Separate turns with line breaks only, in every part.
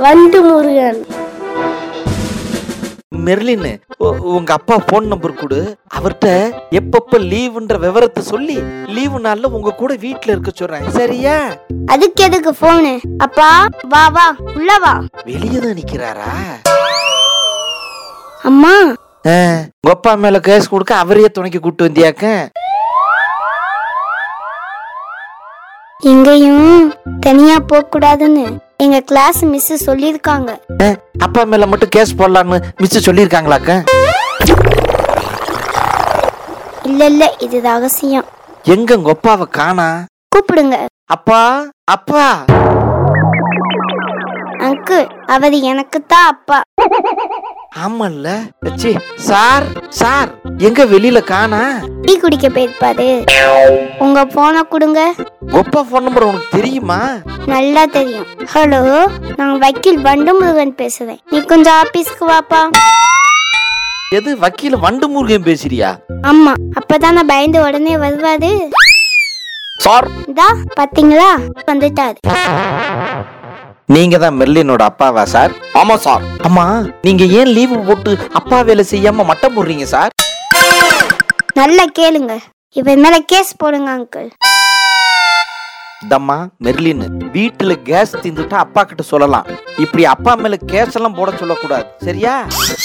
வண்டு முருகன்
மெர்லின் உ- உங்க அப்பா போன் நம்பர் கொடு அவர்கிட்ட எப்பப்ப லீவுன்ற விவரத்தை சொல்லி லீவு நாள்ல உங்க கூட வீட்ல இருக்க சொல்றேன் சரியா
அதுக்கு எதுக்கு போனு அப்பா வா வா உள்ள வா
வெளியே தான் நிக்கிறாரா
அம்மா
ஆ, உங்க அப்பா மேல கேஸ் கொடுக்க அவரையே துணைக்கு கூட்டு வந்தியாக்க
எங்கேயும் தனியா போக கூடாதுன்னு எங்க கிளாஸ் மிஸ் சொல்லிருக்காங்க
ஆ, அப்பா மேல மட்டும் கேஸ் போடலான்னு மிஸ் சொல்லியிருக்காங்களாக்க
இல்ல இல்ல இது ரகசியம்
எங்க உங்க அப்பாவை காணா
கூப்பிடுங்க
அப்பா அப்பா
அங்கிள் அவர் எனக்கு தான் அப்பா
ஆமல்ல ச்சீ, சார் சார் எங்க வெளியில காணா
டீ குடிக்க போயிருப்பாரு உங்க போனை கொடுங்க
உங்க அப்பா போன் நம்பர் உனக்கு தெரியுமா
நல்லா தெரியும் ஹலோ நான் வக்கீல் வண்டு முருகன் பேசுறேன் நீ கொஞ்சம் ஆபீஸ்க்கு வாப்பா
எது வக்கீல வண்டு முருகன் பேசுறியா
ஆமா அப்பதானே பயந்து உடனே வருவாரு
சார்
இதா பாத்தீங்களா வந்துட்டாரு
நீங்க தான் மெர்லினோட அப்பாவா சார் ஆமா சார் அம்மா நீங்க ஏன் லீவு போட்டு அப்பா வேலை செய்யாம மட்டம் போடுறீங்க சார்
நல்லா கேளுங்க இவன் மேல கேஸ் போடுங்க அங்கிள்
தம்மா மெர்லின் வீட்டுல கேஸ் தீந்துட்டா அப்பா கிட்ட சொல்லலாம் இப்படி அப்பா மேல கேஸ் எல்லாம் போட சொல்லக்கூடாது சரியா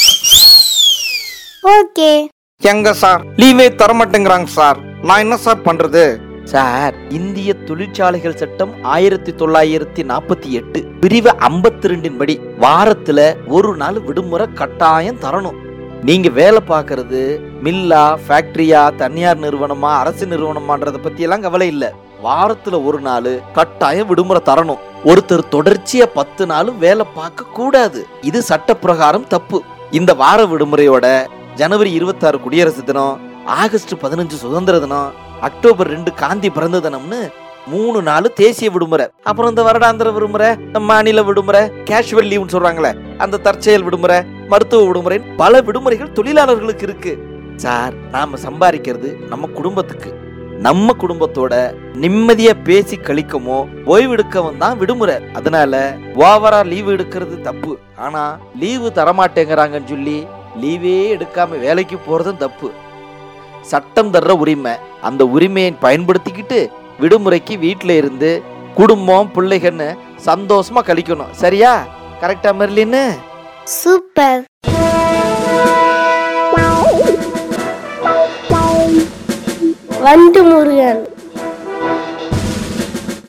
ஓகே
எங்க சார் லீவே தர மாட்டேங்கிறாங்க சார் நான் என்ன சார் பண்றது சார் இந்திய தொழிற்சாலைகள் சட்டம் ஆயிரத்தி தொள்ளாயிரத்தி நாற்பத்தி எட்டு பிரிவு ஐம்பத்தி ரெண்டின் படி வாரத்துல ஒரு நாள் விடுமுறை கட்டாயம் தரணும் நீங்க வேலை பார்க்கறது மில்லா ஃபேக்டரியா தனியார் நிறுவனமா அரசு நிறுவனமான்றத பத்தி எல்லாம் கவலை இல்ல வாரத்துல ஒரு நாள் கட்டாயம் விடுமுறை தரணும் ஒருத்தர் தொடர்ச்சியா பத்து நாளும் வேலை பார்க்க கூடாது இது சட்ட பிரகாரம் தப்பு இந்த வார விடுமுறையோட ஜனவரி இருபத்தாறு குடியரசு தினம் ஆகஸ்ட் பதினஞ்சு சுதந்திர தினம் அக்டோபர் ரெண்டு காந்தி பிறந்த தினம்னு மூணு நாள் தேசிய விடுமுறை அப்புறம் இந்த வருடாந்திர விடுமுறை இந்த மாநில விடுமுறை கேஷுவல் லீவ்னு சொல்றாங்களே அந்த தற்செயல் விடுமுறை மருத்துவ விடுமுறை பல விடுமுறைகள் தொழிலாளர்களுக்கு இருக்கு சார் நாம சம்பாதிக்கிறது நம்ம குடும்பத்துக்கு நம்ம குடும்பத்தோட நிம்மதியா பேசி கழிக்கமோ ஓய்வெடுக்கவும் தான் விடுமுறை அதனால ஓவரா லீவு எடுக்கிறது தப்பு ஆனா லீவு தரமாட்டேங்கிறாங்கன்னு சொல்லி லீவே எடுக்காம வேலைக்கு போறதும் தப்பு சட்டம் தர்ற உரிமை அந்த உரிமையை பயன்படுத்திக்கிட்டு விடுமுறைக்கு வீட்டில் இருந்து குடும்பம் பிள்ளைகன்னு சந்தோஷமா கழிக்கணும் சரியா கரெக்டா மெர்லின்னு
சூப்பர் வண்டு முருகன்